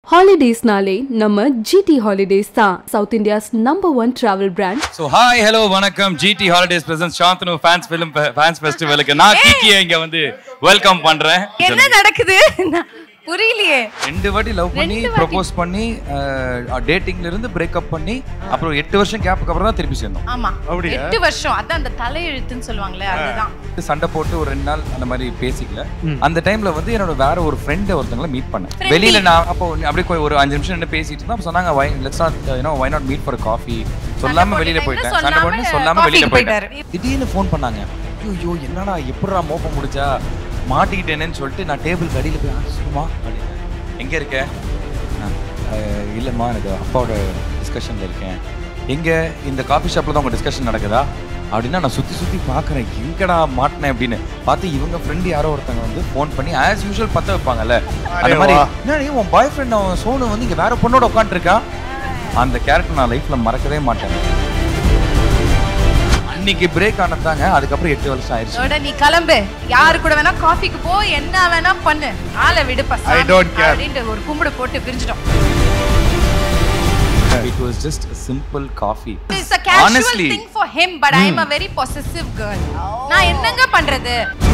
ஹாலிடேஸ்னாலே நம்ம GT holidays தான் south India's number one travel brand so hi hello வணக்கம் GT holidays presents Shanthanu fans film fans ஃபெஸ்டிவலுக்கு நான் கிக்கியை இங்க வந்து வெல்கம் பண்றேன் என்ன நடக்குது நான் புரியலையே ரெண்டு வாட்டி லவ் பண்ணி ரெண்டு வாட்டி. ப்ரொபோஸ் பண்ணி டேட்டிங்ல இருந்து பிரேக்கப் பண்ணி அப்புறம் எட்டு வருஷம் கேப்புக்கு அப்புறம் தான் திருப்பி சேர்ந்தோம் ஆமா அப்படியா? எட்டு வருஷம் அதான் அந்த தலையெழுத்துன்னு சொல்லுவாங்களே அதுதான் சண்டை போட்டு ஒரு ரெண்டு நாள் அந்த மாதிரி பேசிக்கல அந்த டைம்ல வந்து என்னோட வேற ஒரு ஃப்ரெண்ட் ஒருத்தங்களை மீட் பண்ணேன் Friendly. வெளியில நான் அப்போ அப்படியே போய் ஒரு அஞ்சு நிமிஷம் என்ன பேசிட்டு இருந்தோம் அப்ப சொன்னாங்க why let's not you know why not meet for coffee சொல்லாம போட்ட வெளியில timeல போயிட்டேன் சண்டை சொல்லாம போட்டு சொல்லாம coffee வெளியில க்கு போயிட்டேன் போயிட்டாரு. திடீர்னு ஃபோன் பண்ணாங்க ஐயோ என்னடா எப்படிடா மோப்பம் முடிச்சா மாட்டிக்கிட்டேனேன்னு சொல்லிட்டு நான் டேபிள் கடியில போய் "ஆ, சொல்லுமா அப்படின்னு எங்க இருக்க "நான், "அஹ், இல்லம்மா எனக்கு அப்பாவோட டிஸ்கஷன்ல இருக்கேன் எங்க இந்த காஃபி ஷாப்ல தான் உங்க டிஸ்கஷன் நடக்குதா அப்படின்னா நான் சுத்தி சுத்தி பாக்குறேன் எங்கடா மாட்டினேன் அப்படின்னு பார்த்து இவங்க ஃப்ரெண்டு யாரோ ஒருத்தங்க வந்து ஃபோன் பண்ணி ஆஸ் யூஷுவல் பத்த வைப்பாங்கல்ல அந்த அரே மாதிரி வா. என்ன உன் பாய் ஃப்ரெண்ட் அவன் சோனு வந்து இங்க வேற பொண்ணோட உட்காந்துருக்கான் அந்த கேரக்டர் நான் லைஃப்ல மறக்கவே மாட்டேன் அன்னைக்கு பிரேக் ஆனதாங்க அதுக்கப்புறம் எட்டு வருஷம் ஆயிடுச்சு இதோட நீ கிளம்பு யாரு கூட வேணா காஃபிக்கு போ என்ன வேணா பண்ணு ஆளை விடுப்பா I don't care. அப்படின்ட்டு ஒரு கும்பிடு போட்டு பிரிஞ்சிட்டோம் it was just simple coffee it's a casual Honestly. thing for him but i am a very possessive girl நான் என்னங்க பண்றது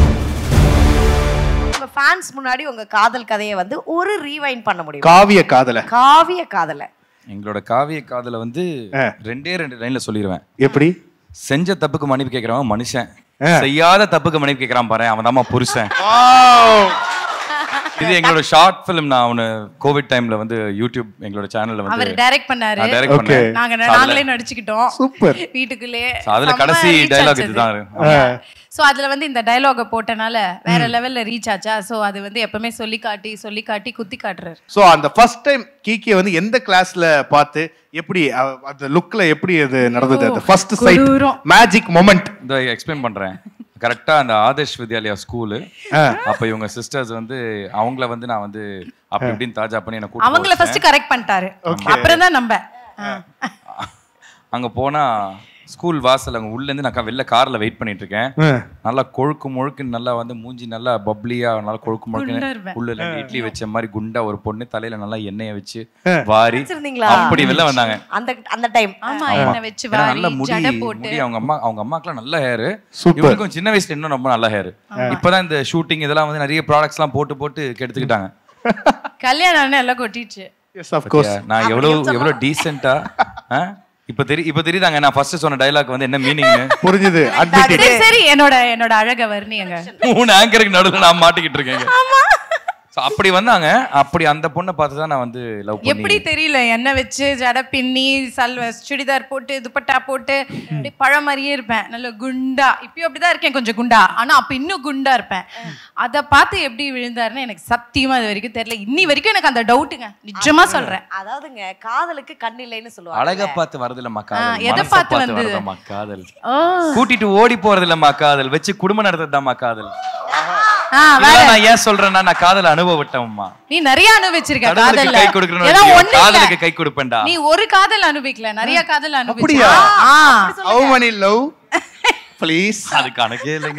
உங்க ஃபேன்ஸ் முன்னாடி உங்க காதல் கதையை வந்து ஒரு ரீவைண்ட் பண்ண முடியும் காவிய காதல காவிய காதல எங்களோட காவிய காதல வந்து ஆ. ரெண்டே ரெண்டு லைன்ல சொல்லிடுவேன் எப்படி செஞ்ச தப்புக்கு மன்னிப்பு கேட்கறவன் மனுஷன் செய்யாத தப்புக்கு மன்னிப்பு கேட்கறான் பாரு அவன் தாம்மா புருஷன் இது எங்களோட ஷார்ட் ஃபிலிம் நான் அவனு கோவிட் டைம்ல வந்து யூடியூப் எங்களோட சேனல்ல அவர் வந்து டைரக்ட் பண்ணாரு நான் டைரக்ட் Okay. பண்ணேன் நாங்க So அதுல- நாங்களே நடிச்சுக்கிட்டோம் சூப்பர் வீட்டுக்குள்ளே so அதுல செம்ம கடைசி reach டைலாக் ஆச்சு இதுதான் அது. சோ அதுல வந்து இந்த டயலாக போட்டனால வேற லெவல்ல ரீச் ஆச்சா சோ அது வந்து எப்பவுமே சொல்லி காட்டி சொல்லி காட்டி குத்தி காட்டுறாரு சோ அந்த ஃபர்ஸ்ட் டைம் கீக்கிய வந்து எந்த கிளாஸ்ல பார்த்து எப்படி அ- அந்த லுக்ல எப்படி அது நடந்தது அந்த ஃபர்ஸ்ட் சைட் கொடூரம். மேஜிக் மொமெண்ட் இந்த எக்ஸ்பிளைன் பண்றேன் கரெக்டா அந்த ஆதர்ஷ் வித்யாலயா ஸ்கூலு ஆ. அப்ப இவங்க சிஸ்டர்ஸ் வந்து அவங்கள வந்து நான் வந்து அப்படி இப்படின்னு தாஜா பண்ணி என்ன கூட்டிட்டு அவங்கள ஃபர்ஸ்ட் கரெக்ட் பண்ணிட்டாரு அப்புறம் தான் நம்ம ஆ. அங்க போனா ஸ்கூல் வாசல் அங்க உள்ள இருந்து நான் க- வெளில கார்ல வெயிட் பண்ணிட்டு இருக்கேன் நல்லா கொழுக்கு முழுக்குன்னு நல்லா வந்து மூஞ்சி நல்லா பப்ளியா நல்லா கொழுக்கு குண்டா முழுக்குன்னு இருப்பேன். உள்ள ரெண்டு இட்லி வச்ச மாதிரி குண்டா ஒரு பொண்ணு தலையில நல்லா எண்ணெயை வச்சு வாரி வச்சிருந்தீங்களா? அப்படி வெளில வந்தாங்க அந்த அந்த டைம் ஆமா ஆமா. என்ன வச்சு ஏன்னா வாரி நல்ல முடி ஜடை போட்டு முடி அவங்க அம்மா அவங்க அம்மாக்கெல்லாம் நல்ல ஹேர் Super. இவங்களுக்கும் சின்ன வயசுல இன்னும் ரொம்ப நல்ல ஹேர் இப்பதான் இந்த ஷூட்டிங் இதெல்லாம் வந்து நிறைய ப்ராடக்ட்ஸ் எல்லாம் போட்டு போட்டு கெடுத்துக்கிட்டாங்க கல்யாணம் ஆனா எல்லாம் கொட்டிடுச்சு எஸ் ஆஃப் கோர்ஸ் நான் எவ்வளவு எவ்வளவு டீசெண்டா இப்ப தெரி இப்ப தெரியுதாங்க நான் ஃபர்ஸ்ட் சொன்ன டைலாக் வந்து என்ன மீனிங்னு புரிஞ்சுது அட்மிட் சரி சரி என்னோட என்னோட அழக வர்ணியங்க மூணு ஆங்கருக்கு நடுவுல நான் மாட்டிக்கிட்டு இருக்கேங்க So, அப்படி வந்தாங்க அப்படி அந்த பொண்ணை பார்த்து தான் நான் வந்து லவ் எப்படி பண்ணி தெரியல எண்ணெய் வச்சு ஜடை பின்னி சல்வ சுடிதார் போட்டு துப்பட்டா போட்டு அப்படியே பழம் மாதிரியே இருப்பேன் நல்ல குண்டா இப்பயும் அப்படிதான் இருக்கேன் கொஞ்சம் குண்டா ஆனா அப்ப இன்னும் குண்டா இருப்பேன் அத பார்த்து எப்படி விழுந்தாருன்னு எனக்கு சத்தியமா இது வரைக்கும் தெரியல இன்னி வரைக்கும் எனக்கு அந்த டவுட்டுங்க நிஜமா சொல்றேன் அதாவதுங்க காதலுக்கு கண் இல்லைன்னு சொல்லுவாங்க அழக பார்த்து வரதில்லம்மா ஆ, காதல் எதை மனசை பார்த்து பார்த்து வந்தது? வரதம்மா காதல் ஓ கூட்டிட்டு ஓடி போறது இல்லம்மா காதல் வச்சு குடும்பம் நடத்துறதாம்மா காதல் ஆ, வேற இதெல்லாம் நான் ஏன் சொல்றேன்னா நான் காதல் அனுபவப்பட்டவம்மா நீ நிறைய அனுபவிச்சிருக்க கடவுளுக்கு காதல்ல கை கொடுக்கணும் ஏன்னா ஒண்ணு இல்ல. காதலுக்கு கை கொடுப்பேன்டா நீ ஒரு காதல் அனுபவிக்கல நிறைய காதல் அப்படியா? அனுபவிச்சியா ஆ ஹவு many லவ் ப்ளீஸ் அது கணக்கே இல்லைங்க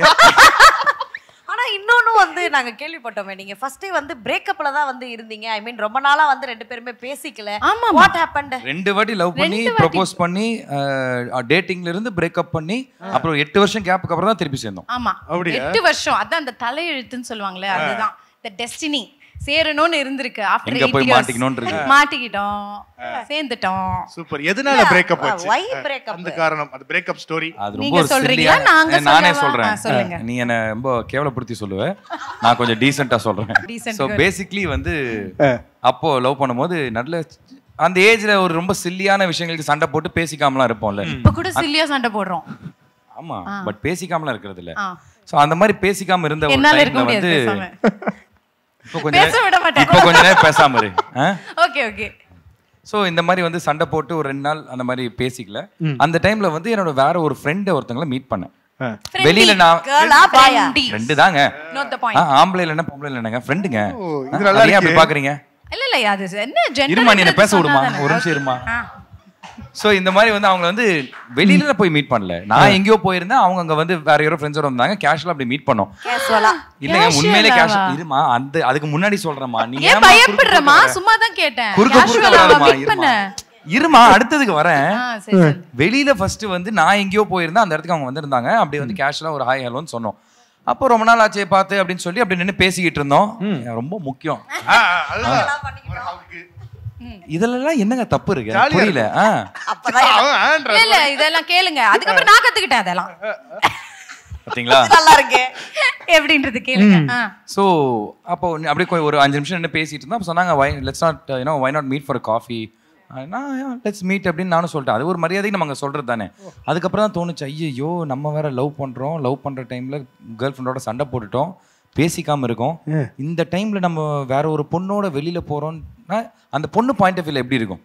ஆனா இன்னொன்னு வந்து நாங்க கேள்விப்பட்டோமே நீங்க ஃபர்ஸ்டே வந்து பிரேக்கப்ல தான் வந்து இருந்தீங்க ஐ மீன் ரொம்ப நாளா வந்து ரெண்டு பேருமே பேசிக்கல ஆமா வாட் ஹேப்பன்ட் ரெண்டு வாட்டி லவ் பண்ணி ப்ரொபோஸ் பண்ணி டேட்டிங்ல இருந்து பிரேக்கப் பண்ணி அப்புறம் எட்டு வருஷம் கேப்புக்கு அப்புறம் தான் திருப்பி சேர்ந்தோம் ஆமா அப்படியா? எட்டு வருஷம் அதான் அந்த தலையெழுத்துன்னு சொல்லுவாங்களே அதுதான் இந்த டெஸ்டினி சேரணும்னு இருந்திருக்கு ஆஃப்டர் எங்க போய் மாட்டிக்கணும்னு இருக்கு. மாட்டிக்கிட்டோம் சேர்ந்துட்டோம் சூப்பர் எதனால பிரேக்கப் ஆச்சு why breakup? அந்த காரணம் அந்த பிரேக்கப் ஸ்டோரி அது நீங்க ரொம்ப ஒரு சொல்றீங்களா? silly-ஆன- நாங்க ஏ, நானே சொல்லவா? சொல்றேன் ஆ, சொல்லுங்க. நீ என்ன ரொம்ப கேவலப்படுத்தி சொல்லுவ நான் கொஞ்சம் டீசெண்டா சொல்றேன் Decent ஸோ girl. பேசிக்லி வந்து அப்போ லவ் பண்ணும்போது நல்ல அந்த ஏஜ்ல ஒரு ரொம்ப சில்லியான விஷயங்களுக்கு சண்டை போட்டு பேசிக்காமலாம் இருப்போம்ல இப்ப கூட சில்லியா சண்டை போடுறோம் ஆமா பட் பேசிக்காமலாம் இருக்கிறது இல்ல ஆ. சோ அந்த மாதிரி பேசிக்காம இருந்த ஒரு என்னால இருக்க டைம்ல முடியாது வந்து பேசாம இப்போ கொஞ்ச பேச விட நேரம் மாட்டேன். இப்போ கொஞ்ச நேரம் பேசாம இரு ஓகே ஓகே ஸோ இந்த மாதிரி வந்து சண்டை போட்டு ஒரு ரெண்டு நாள் அந்த மாதிரி பேசிக்கல அந்த டைம்ல வந்து என்னோட வேற ஒரு ஃப்ரெண்ட் ஒருத்தங்களை மீட் பண்ணேன் வெளியில நான் கேர்ளா பாயா ரெண்டு தாங்க நோட் த ஆ, பாயிண்ட் ஆம்பளை இல்லைன்னா பொம்பளை இல்லைனாங்க ஃப்ரெண்டுங்க ஓ, இது நல்லா ஏன் அப்படி இருக்கு. பாக்குறீங்க இல்ல இல்ல அது என்ன gender இருமா நீ என்ன பேச சொன்னா விடுமா தானே. ஒரு நிமிஷம் இருமா ஆ. ஸோ இந்த மாதிரி வந்து அவங்க வந்து வெளியில போய் மீட் பண்ணல நான் எங்கேயோ போயிருந்தேன் அவங்க அங்க வந்து வேற யாரோ ஃப்ரெண்ட்ஸோட வந்தாங்க கேஷுவலா அப்படி மீட் பண்ணோம் கேஷுவலா இல்லைங்க உண்மையிலே கேஷ் Casual-ஆவா? இருமா அந்த அதுக்கு முன்னாடி சொல்றேம்மா நீ ஏன் ஏம்மா குறுக்க பயப்படுறமா குறுக்க வர? சும்மா தான் கேட்டேன் குறுக்க குறுக்க Casual-ஆ வராதம்மா, meet இருமா. பண்ண இருமா அடுத்ததுக்கு வரேன் ஆ, சரி, சரி. வெளியில ஃபர்ஸ்ட் வந்து நான் எங்கேயோ போயிருந்தேன் அந்த இடத்துக்கு அவங்க வந்திருந்தாங்க அப்படி வந்து கேஷுவலா ஒரு ஹாய் ஹலோன்னு சொன்னோம் அப்போ ரொம்ப நாள் ஆச்சே பார்த்து அப்படின்னு சொல்லி அப்படி நின்று பேசிக்கிட்டு இருந்தோம் ரொம்ப முக்கியம் இதுலலாம் என்னங்க தப்பு இருக்கு எனக்கு ஜாலியா புரியல ஆ அப்பதான் இல்ல இல்ல இதெல்லாம் கேளுங்க அதுக்கப்புறம் நான் கத்துக்கிட்டேன் அதெல்லாம் பாத்தீங்களா நல்லா இருக்கு எப்படின்றது கேளுங்க ஆ. ஸோ அப்போ நீ அப்படியே கொ- ஒரு அஞ்சு நிமிஷம் நின்று பேசிட்டு இருந்தோம் அப்போ சொன்னாங்க why let's not you know why not meet for coffee let's meet அப்படின்னு நானும் சொல்லிட்டேன் அது ஒரு மரியாதை நம்ம அங்கே சொல்கிறது தானே அதுக்கப்புறம் தான் தோணுச்சு ஐயோ நம்ம வேற லவ் பண்ணுறோம் லவ் பண்ணுற டைமில் கேர்ள் ஃப்ரெண்டோட சண்டை போட்டுட்டோம் பேசிக்காம இருக்கோம் இந்த டைமில் நம்ம வேற ஒரு பொண்ணோட வெளியில் போகிறோம்னா அந்த பொண்ணு பாயிண்ட் ஆஃப் வியூல எப்படி இருக்கும்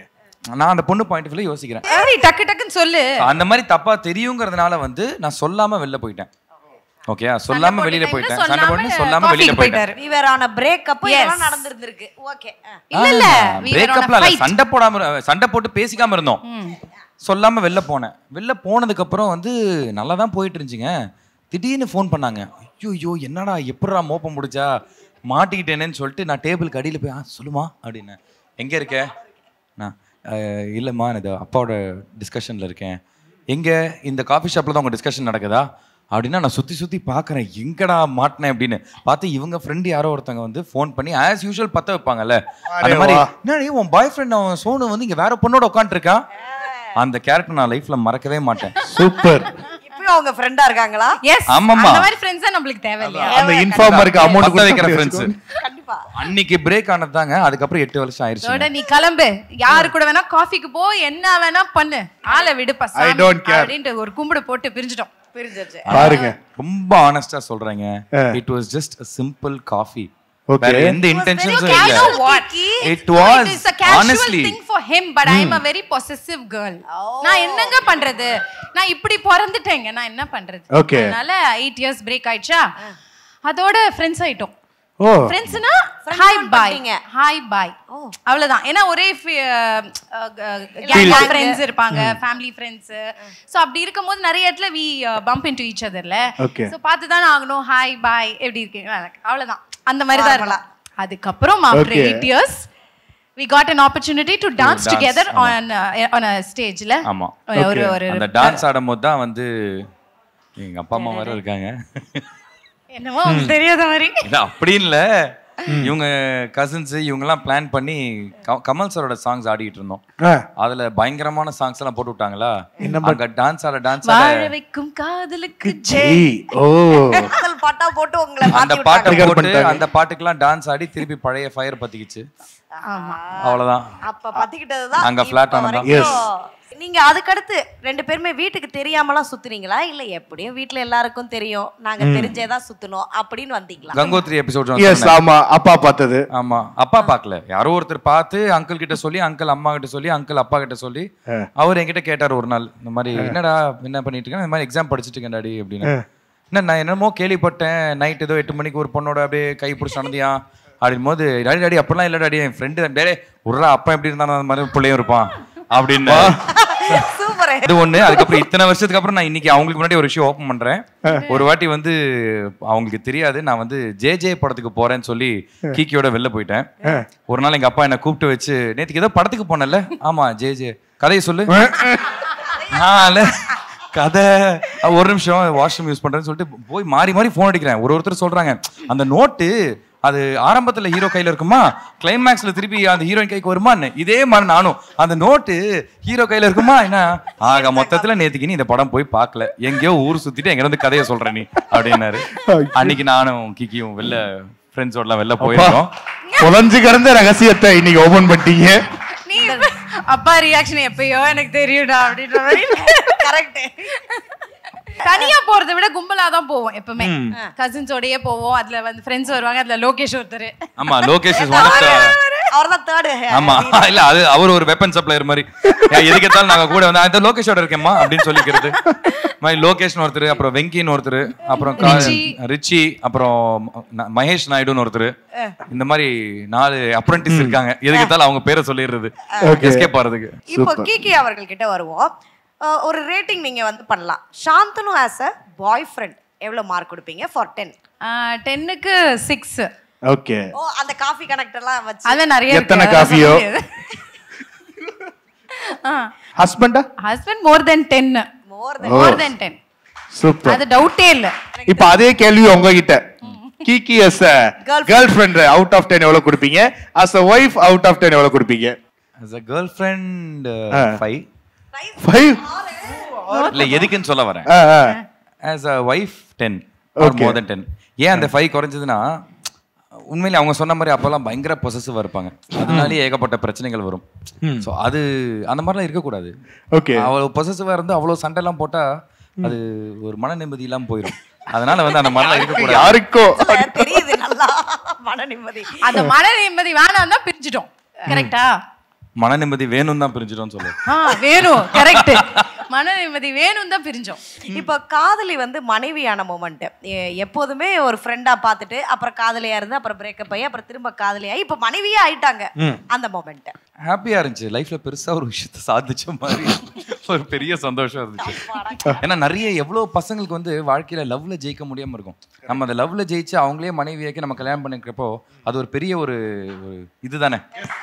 நான் அந்த பொண்ணு பாயிண்ட் ஆஃப் வியூல யோசிக்கிறேன் சரி டக்கு டக்குன்னு சொல்லு அந்த மாதிரி தப்பா தெரியுங்கிறதுனால வந்து நான் சொல்லாம வெளில போயிட்டேன் ஓகே சொல்லாம வெளியில போயிட்டேன் சண்டை போட்டு சொல்லாம வெளியில போயிட்டேன் we were on a breakup Yes. இதெல்லாம் நடந்திருந்திருக்கு ஓகே இல்ல இல்ல we were on a பிரேக்கப்ல இல்ல fight. சண்டை போடாம இரு- சண்டை போட்டு பேசிக்காம இருந்தோம் சொல்லாம வெளில போனேன் வெளில போனதுக்கு அப்புறம் வந்து நல்லா தான் போயிட்டு இருந்துச்சுங்க திடீர்னு ஃபோன் பண்ணாங்க ஐயோ ஐயோ என்னடா எப்படிடா மோப்பம் முடிச்சா மாட்டிக்கிட்டேனேன்னு சொல்லிட்டு நான் டேபிளுக்கு அடியில் போய் ஆ சொல்லுமா அப்படின்னு எங்கே இருக்க நான் "அஹ், இல்லைம்மா நான் இது அப்பாவோட டிஸ்கஷனில் இருக்கேன் எங்கே இந்த காஃபி ஷாப்பில் தான் உங்கள் டிஸ்கஷன் நடக்குதா அப்படின்னா நான் சுற்றி சுற்றி பார்க்குறேன் எங்கடா மாட்டினேன் அப்படின்னு பார்த்து இவங்க ஃப்ரெண்டு யாரோ ஒருத்தங்க வந்து ஃபோன் பண்ணி ஆஸ் யூஷுவல் பற்ற வைப்பாங்கல்ல அந்த மாதிரி என்னடி உன் பாய் ஃப்ரெண்ட் அவன் சோனு வந்து இங்கே வேற பொண்ணோட உட்காந்துருக்கான் அந்த கேரக்டர் நான் லைஃப்பில் மறக்கவே மாட்டேன் சூப்பர் இப்பயும் அவங்க ஃப்ரெண்டா இருக்காங்களா Yes, ஆமாம்மா. அந்த மாதிரி friends தான் நம்மளுக்கு தேவை இல்லையா அந்த இன்ஃபார்மருக்கு அமௌண்ட் பத்த வைக்கிற ஃப்ரெண்ட்ஸ் கண்டிப்பா அன்னைக்கு பிரேக் ஆனது தாங்க அதுக்கப்புறம் எட்டு வருஷம் ஆயிருச்சு இதோட நீ கிளம்பு யாரு கூட வேணா காஃபிக்கு போ என்ன வேணா பண்ணு ஆளை விடுப்பா I சாமி don't care. அப்படின்ட்டு ஒரு கும்பிடு போட்டு பிரிஞ்சிட்டோம் பிரிஞ்சிருச்சு பாருங்க ரொம்ப ஆனஸ்டா சொல்றேங்க it was just a simple coffee Okay. வேற எந்த இன்டென்ஷன்ஸும் You இல்ல know what? It was, It is a casual honestly. thing for him, but I am a very possessive girl. நான் என்னங்க பண்றது நான் இப்படி பிறந்துட்டேங்க நான் என்ன பண்றது Okay. அதனால எயிட் இயர்ஸ் பிரேக் ஆயிடுச்சா அதோட ஃப்ரெண்ட்ஸ் ஆயிட்டோம் ஓ ஃப்ரெண்ட்ஸ்னா Friends ஹாய் down பாய் பண்ணிட்டீங்க. ஹாய் பாய் அவ்வளவுதான் ஏன்னா ஒரே Field. ஃப்ரெண்ட்ஸ் இருப்பாங்க ஃபேமிலி ஃப்ரெண்ட்ஸ் சோ அப்படி இருக்கும்போது நிறைய இடத்துல வி பம்ப் இன்டு ஈச் அதர்ல Okay. சோ பார்த்து தானே ஆகணும் ஹாய் பாய் எப்படி இருக்கீங்க அவ்வளவுதான் அந்த மாதிரி தான் இருக்கலாம் அதுக்கப்புறம் after Okay. Eight years we got an opportunity to dance dance, together ஆமா. on uh, on a stageல ஆமா ஒரு ஒரு அந்த டான்ஸ் ஆடும்போது தான் வந்து எங்க அப்பா அம்மா வேற இருக்காங்க என்னமோ உங்களுக்கு தெரியாத மாதிரி இல்ல அப்படி இல்ல இவங்க கசின்ஸ் இவங்க எல்லாம் பிளான் பண்ணி க- கமல் சாரோட சாங்ஸ் ஆடிட்டு இருந்தோம் ஆ, அதுல பயங்கரமான சாங்ஸ் எல்லாம் போட்டு விட்டாங்களா அங்க டான்ஸ் ஆட டான்ஸ் ஆட வாழ வைக்கும் காதலுக்கு ஜெய். ஓ காதல் பாட்டா போட்டு உங்களை அந்த மாத்தி பாட்டை Trigger போட்டு பண்ணிட்டாங்க. அந்த பாட்டுக்கெல்லாம் டான்ஸ் ஆடி திருப்பி பழைய ஃபயர் பத்திக்கிச்சு ஆமா அவ்வளவுதான் அப்ப பத்திக்கிட்டதுதான் அங்க இப்ப flat ஆனதுதான். வரைக்கும். நீங்க அதுக்கடுத்து ரெண்டு பேருமே வீட்டுக்கு தெரியாமலாம் சுத்துனீங்களா இல்ல எப்படியும் வீட்ல எல்லாருக்கும் தெரியும் நாங்க தெரிஞ்சேதான் சுத்தணும் அப்படின்னு வந்தீங்களா கங்கோத்ரி எபிசோட் எஸ் ஆமா அப்பா பார்த்தது ஆமா அப்பா பார்க்கல யாரோ ஒருத்தர் பார்த்து அங்கிள் கிட்ட சொல்லி அங்கிள் அம்மா கிட்ட சொல்லி அங்கிள் அப்பா கிட்ட சொல்லி அவர் என்கிட்ட கேட்டார் ஒரு நாள் இந்த மாதிரி என்னடா என்ன பண்ணிட்டு இருக்கேன் இந்த மாதிரி எக்ஸாம் படிச்சுட்டு இருக்கேன் டாடி அப்படின்னு என்ன நான் என்னமோ கேள்விப்பட்டேன் நைட் ஏதோ எட்டு மணிக்கு ஒரு பொண்ணோட அப்படியே கை பிடிச்சி நடந்தியா அப்படின் போது டாடி டாடி அப்படிலாம் இல்லை டாடி என் ஃப்ரெண்டு டேடே உர்றா அப்பா எப்படி இருந்தாலும் அந்த மாதிரி பிள்ளையும் இருப்பான் அப்படின்னு சூப்பர் இது ஒண்ணு அதுக்கப்புறம் இத்தனை வருஷத்துக்கு அப்புறம் நான் இன்னைக்கு அவங்களுக்கு முன்னாடி ஒரு விஷயம் ஓப்பன் பண்றேன் ஒரு வாட்டி வந்து அவங்களுக்கு தெரியாது நான் வந்து ஜே ஜே படத்துக்கு போறேன்னு சொல்லி கீக்கியோட வெளில போயிட்டேன் ஒரு நாள் எங்க அப்பா என்ன கூப்பிட்டு வச்சு நேத்துக்கு ஏதோ படத்துக்கு போனேன்ல ஆமா ஜே ஜே கதையை சொல்லு நாலு கதை அஹ் ஒரு நிமிஷம் வாஷ்ரூம் யூஸ் பண்றேன்னு சொல்லிட்டு போய் மாறி மாறி ஃபோன் அடிக்கிறேன் ஒரு ஒருத்தர் சொல்றாங்க அந்த நோட்டு அது ஆரம்பத்துல ஹீரோ கையில இருக்குமா கிளைமேக்ஸ்ல திருப்பி அந்த ஹீரோயின் கைக்கு வருமான்னு இதே மாதிரி நானும் அந்த நோட்டு ஹீரோ கையில இருக்குமா என்ன ஆக மொத்தத்துல நேத்துக்கு நீ இந்த படம் போய் பார்க்கல எங்கேயோ ஊர் சுத்திட்டு எங்க இருந்து கதையை சொல்ற நீ அப்படின்னாரு அன்னைக்கு நானும் கிக்கியும் வெளில ஃப்ரெண்ட்ஸோடலாம் வெளில போயிருக்கோம் புதஞ்சு கிடந்த ரகசியத்தை இன்னைக்கு ஓபன் பண்ணிட்டீங்க நீ அப்பா ரியாக்ஷன் எப்பயோ எனக்கு தெரியும்டா அப்படின்ற மாதிரி கரெக்ட் தனியா போறதை விட கும்பலா தான் போவோம் எப்பவுமே கசின்ஸோடயே போவோம் அதுல வந்து ஃப்ரெண்ட்ஸ் வருவாங்க அதுல லோகேஷ் ஒருத்தர் ஆமா Lokesh is one of the அவர்தான் தேர்டு ஆமா இல்ல அது அவர் ஒரு வெப்பன் சப்ளையர் மாதிரி ஏன் எதுக்கு எடுத்தாலும் நாங்க கூட வந்து அந்த லோகேஷோட இருக்கேம்மா அப்படின்னு சொல்லிக்கிறது மாதிரி லோகேஷ்னு ஒருத்தர் அப்புறம் வெங்கின்னு ஒருத்தர் அப்புறம் கா- ரிச்சி அப்புறம் ம- மகேஷ் நாயுடுன்னு ஒருத்தர் இந்த மாதிரி நாலு அப்ரண்டிஸ் இருக்காங்க எதுக்கு எடுத்தாலும் அவங்க பேரை சொல்லிடுறது எஸ்கேப் ஆறதுக்கு இப்போ கிகி அவர்கள் கிட்ட வருவோம் அஹ் ஒரு ரேட்டிங் நீங்க வந்து பண்ணலாம் Shanthanu as a boyfriend எவ்வளவு மார்க் கொடுப்பீங்க ஃபார் டென் டென்னுக்கு சிக்ஸ் ஓகே ஓ அந்த காஃபி கனெக்ட் எல்லாம் வச்சு அதுல நிறைய எத்தனை காஃபியோ? ஹஸ்பண்டா husband more than ten more more than ten super அது டவுட்டே இல்ல இப்ப அதே கேள்வி உங்ககிட்ட Kiki as girlfriend out of ten எவ்வளவு கொடுப்பீங்க as a wife out of ten எவ்வளவு கொடுப்பீங்க as a girlfriend ஆ. ஃபைவ் ஃபைவ் இல்ல எதுக்குன்னு சொல்ல வரேன் as a wife ten Okay. More than ten ஏன் அந்த ஃபைவ் குறைஞ்சதுன்னா உண்மையிலே அவங்க சொன்ன மாதிரி அப்போல்லாம் பயங்கர பொசசிவாக இருப்பாங்க அதனாலேயே ஏகப்பட்ட பிரச்சனைகள் வரும் ஸோ அது அந்த மாதிரிலாம் இருக்கக்கூடாது ஓகே அவ்வளோ பொசசிவாக இருந்து அவ்வளோ சண்டைலாம் போட்டா அது ஒரு மன நிம்மதி இல்லாம போயிடும் அதனால வந்து அந்த மாதிரிலாம் இருக்கக்கூடாது யாருக்கோ தெரியுது நல்லா மன நிம்மதி அந்த மன நிம்மதி வேணாம் தான் பிரிஞ்சிட்டோம் கரெக்டா மன நிம்மதி வேணும் தான் பிரிஞ்சிடும்னு சொல்லுவேன் ஆ வேணும் கரெக்ட் மன நிம்மதி வேணும் தான் பிரிஞ்சோம் இப்போ காதலி வந்து மனைவியான மூமெண்ட் எப்போதுமே ஒரு ஃப்ரெண்டா பார்த்துட்டு அப்புறம் காதலியா இருந்து அப்புறம் பிரேக்கப் ஆகி அப்புறம் திரும்ப காதலியாகி இப்போ மனைவியே ஆயிட்டாங்க அந்த மூமெண்ட் ஹாப்பியா இருந்துச்சு லைஃப்ல பெருசா ஒரு விஷயத்த சாதிச்ச மாதிரி ஒரு பெரிய சந்தோஷம் இருந்துச்சு ஏன்னா நிறைய எவ்வளவு பசங்களுக்கு வந்து வாழ்க்கையில லவ்ல ஜெயிக்க முடியாம இருக்கும் நம்ம அந்த லவ்ல ஜெயிச்சு அவங்களே மனைவியாக்கி நம்ம கல்யாணம் பண்ணிக்கிறப்போ அது ஒரு பெரிய ஒரு ஒரு இதுதானே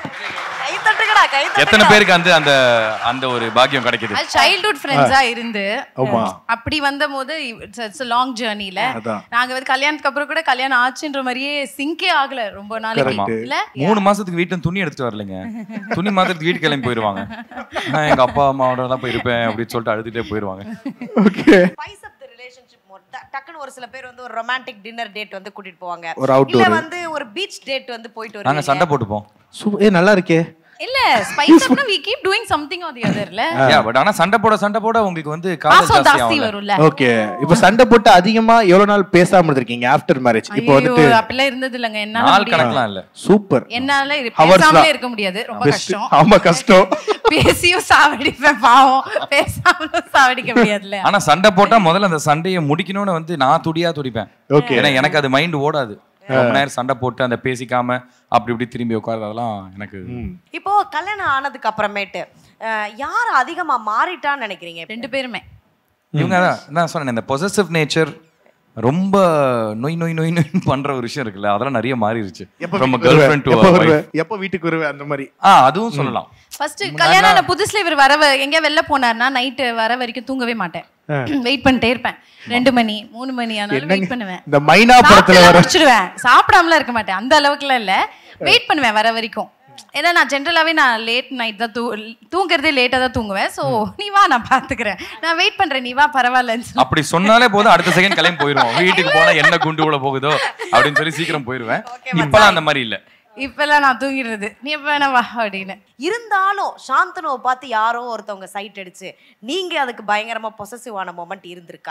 கை தட்டுங்கடா கை எத்தனை தட்டுங்கடா. பேருக்கு வந்து அந்த அந்த ஒரு பாக்கியம் கிடைக்குது அது சைல்ட்ஹுட் ஃப்ரெண்ட்ஸா இருந்து ஆமா. அப்படி வந்த போது இட்ஸ் லாங் ஜேர்னில அதான். நாங்க வந்து கல்யாணத்துக்கு அப்புறம் கூட கல்யாணம் ஆச்சுன்ற மாதிரியே சிங்கே ஆகல ரொம்ப நாளைக்கு Correct. இல்ல மூணு மாசத்துக்கு வீட்டுல துணி எடுத்துட்டு வரலைங்க துணி மாத்திரத்துக்கு வீட்டு கிளம்பி போயிருவாங்க நான் எங்க அப்பா அம்மாவோட தான் போயிருப்பேன் அப்படின்னு சொல்லிட்டு அழுதுட்டே போயிருவாங்க okay spice up the relationship more. ட- டக்குன்னு ஒரு சில பேர் வந்து ஒரு ரொமான்டிக் டின்னர் டேட் வந்து கூட்டிட்டு போவாங்க ஒரு outdoor. இல்ல வந்து ஒரு பீச் டேட் வந்து போயிட்டு நாங்க வருவீங்க சண்டை போட்டுப்போம் ஏ நல்லா இருக்கே இல்ல ஸ்பைஸ் அப்னா we keep doing something or the otherல Yeah, but ஆனா சண்டை போட சண்டை போட உங்களுக்கு வந்து காதல் பாசம் ஜாஸ்தி ஜாஸ்தி ஆகும் வரும்ல ஓகே இப்போ சண்டை போட்டு அதிகமா எவ்வளவு நாள் பேசாம இருந்திருக்கீங்க ஆஃப்டர் மேரேஜ் இப்போ ஐயோ வந்துட்டு அப்படிலாம் இருந்தது இல்லங்க என்னால நாள் முடியாது. கணக்கெல்லாம் இல்ல சூப்பர் என்னால இது Hours பேசாமலே தான். இருக்க முடியாது ரொம்ப பெஸ்ட் கஷ்டம் ஆமா கஷ்டம் பேசியும் சாவடிப்பேன் பாவம் பேசாமலும் சாவடிக்க முடியாதுல்ல ஆனா சண்டை போட்டா முதல்ல அந்த சண்டையை முடிக்கணும்னு வந்து நான் துடியா துடிப்பேன் Okay. ஏன்னா எனக்கு அது மைண்ட் ஓடாது ரொம்ப நேரம் சண்டை போட்டு அந்த பேசிக்காம அப்படி இப்படி திரும்பி உட்கார்றது அதெல்லாம் எனக்கு இப்போ கல்யாணம் ஆனதுக்கு அப்புறமேட்டு அஹ், யார் அதிகமா மாறிட்டான்னு நினைக்கிறீங்க ரெண்டு பேருமே இவங்க தான் நான் சொன்னேன் இந்த பொசசிவ் நேச்சர் ரொம்ப நொய் நொய் நொய் நொய் பண்ற ஒரு விஷயம் இருக்குல்ல அதெல்லாம் நிறைய மாறிடுச்சு ரொம்ப கேர்ள் ஃப்ரெண்ட் டு எப்போ வருவேன் எப்போ வீட்டுக்கு வருவேன் அந்த மாதிரி ஆ அதுவும் சொல்லலாம் ஃபர்ஸ்ட் கல்யாணம் ஆன புதுசுல இவர் வர வ- எங்கேயா வெளில போனார்னா நைட்டு வர வரைக்கும் தூங்கவே மாட்டேன் வெயிட் பண்ணிட்டே இருப்பேன் ரெண்டு மணி மூணு மணி ஆனாலும் வெயிட் பண்ணுவேன் இந்த மைனா படத்துல சாப்பிட்டுலாம் வர முடிச்சிடுவேன் சாப்பிடாமலாம் இருக்க மாட்டேன் அந்த அளவுக்குலாம் இல்ல வெயிட் பண்ணுவேன் வர வரைக்கும் ஏன்னா நான் ஜென்ரலாவே நான் லேட் நைட் தான் தூ தூங்குறதே லேட்டா தான் தூங்குவேன் சோ நீ வா நான் பாத்துக்கிறேன் நான் வெயிட் பண்றேன் நீ வா பரவாயில்லன்னு சொல்லி அப்படி சொன்னாலே போதும் அடுத்த செகண்ட் கிளம்பி போயிருவோம் வீட்டுக்கு போனா என்ன குண்டு உள்ள போகுதோ அப்படின்னு சொல்லி சீக்கிரம் போயிருவேன் இப்பெல்லாம் அந்த மாதிரி இல்ல இப்பெல்லாம் நான் தூங்கிடுறது நீ எப்ப வேணா வா அப்படின்னு இருந்தாலும் சாந்தனுவை பார்த்து யாரோ ஒருத்தவங்க சைட் அடிச்சு நீங்க அதுக்கு பயங்கரமா பொசசிவான மொமெண்ட் இருந்திருக்கா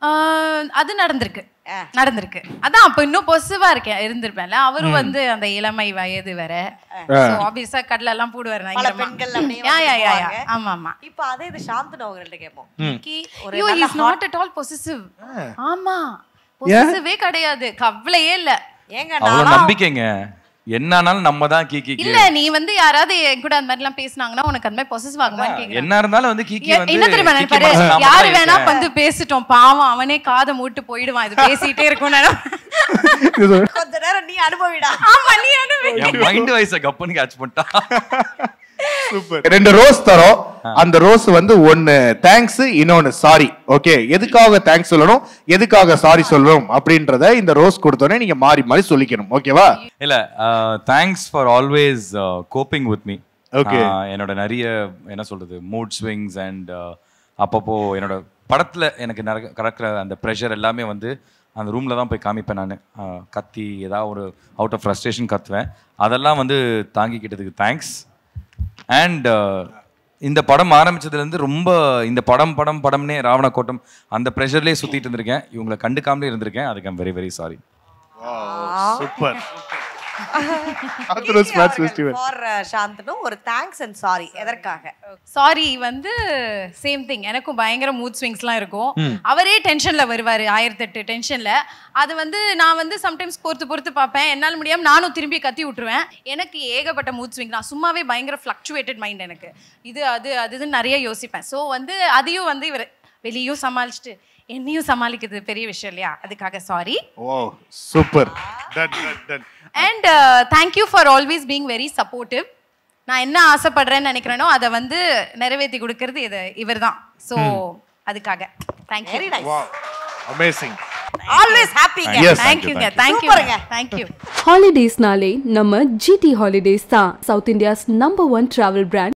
ஆஹ் அது நடந்திருக்கு நடந்திருக்கு அதான் அப்ப இன்னும் பொசிவா இருக்கேன் இருந்திருப்பேன்ல அவரும் வந்து அந்த இளமை வயது வேற ஆப்வியஸா கடல எல்லாம் போடுவாரு பல பயங்கரமா. பெண்கள் அப்படியே யா, யா, யா, யா. வந்துருவாங்க. ஆமா ஆமா இப்போ அதே இது சாந்தனு அவங்கள்ட்ட கேட்போம் கி ஒரு ஐயோ நல்ல is not at all possessive ஆமா பொசிசிவே கிடையாது கவலையே இல்ல ஏங்க அவ்வளவு நான் நம்பிக்கைங்க என்னானாலும் நம்ம தான் கீக்கி இல்ல நீ வந்து யாராவது என் கூட அந்த மாதிரி எல்லாம் பேசுனாங்கன்னா உனக்கு அந்த மாதிரி பொசிசிவ் ஆகுமான்னு கேக்குறேன் என்ன இருந்தாலும் வந்து கீக்கி எ- வந்து என்ன தெரியுமா கீக்கி நினைப்பாரு மனசு நாம யாரு தான் வேணா இருக்கேன். வந்து பேசிட்டோம் பாவம் அவனே காதை மூட்டு போயிடுவான் இது பேசிட்டே இருக்கும் கொஞ்ச நேரம் நீ அனுபவிடா ஆமா நீ அனுபவி என் மைண்ட் வைஸ கப்பனு கேட்ச் பண்ணிட்டா ரெண்டு ரோஸ் தரோம் அந்த ரோஸ் வந்து ஒன்னு தேங்க்ஸ் இன்னொன்னு சாரி ஓகே எதுக்காக தேங்க்ஸ் சொல்லணும் எதுக்காக சாரி சொல்லணும் அப்படின்றத இந்த ரோஸ் கொடுத்தோன்னே நீங்க மாறி மாறி சொல்லிக்கணும் ஓகேவா இல்ல thanks for always coping with me Okay. என்னோட நிறைய என்ன சொல்றது மூட் ஸ்விங்ஸ் அண்ட் அப்பப்போ என்னோட படத்துல எனக்கு நடக்க நடக்கிற அந்த ப்ரெஷர் எல்லாமே வந்து அந்த ரூம்ல தான் போய் காமிப்பேன் நான் கத்தி ஏதாவது ஒரு அவுட் ஆஃப் ஃப்ரஸ்ட்ரேஷன் கத்துவேன் அதெல்லாம் வந்து தாங்கிக்கிட்டதுக்கு தேங்க்ஸ் அண்ட் இந்த படம் ஆரம்பிச்சதுலேருந்து ரொம்ப இந்த படம் படம் படம்னே ராவண கோட்டம் அந்த ப்ரெஷர்லேயே சுற்றிட்டு இருந்திருக்கேன் இவங்களை கண்டுக்காமலே இருந்திருக்கேன் அதுக்கு I'm very very sorry super ஆத்ரோஸ் மேட்ச் ஃபெஸ்டிவல் ஃபார் சாந்தனு ஒரு தேங்க்ஸ் அண்ட் சாரி எதற்காக சாரி வந்து சேம் திங் எனக்கும் பயங்கர மூட் ஸ்விங்ஸ்லாம் இருக்கும் அவரே டென்ஷன்ல வருவாரு ஆயிரத்தெட்டு டென்ஷன்ல அது வந்து நான் வந்து சம்டைம்ஸ் பொறுத்து பொறுத்து பார்ப்பேன் என்னால் முடியாம நானும் திரும்பி கத்தி விட்டுருவேன் எனக்கு ஏகப்பட்ட மூட் ஸ்விங் நான் சும்மாவே பயங்கர ஃப்ளக்சுவேட்டட் மைண்ட் எனக்கு இது அது அது இதுன்னு நிறைய யோசிப்பேன் ஸோ வந்து அதையும் வந்து இவர் வெளியும் சமாளிச்சுட்டு என்னையும் சமாளிக்கிறது பெரிய விஷயம் இல்லையா அதுக்காக sorry oh super done done done and thank you for always being very supportive நான் என்ன ஆசைப்படுறேன்னு நினைக்கிறேனோ அதை வந்து நிறைவேற்றி கொடுக்கறது இது இவர் தான் ஸோ அதுக்காக thank you very nice wow amazing always ஹாப்பிங்க Yes. தேங்க்யூங்க தேங்க்யூ சூப்பருங்க. தேங்க்யூ ஹாலிடேஸ்னாலே நம்ம ஜிடி ஹாலிடேஸ் தான் south India's number one travel brand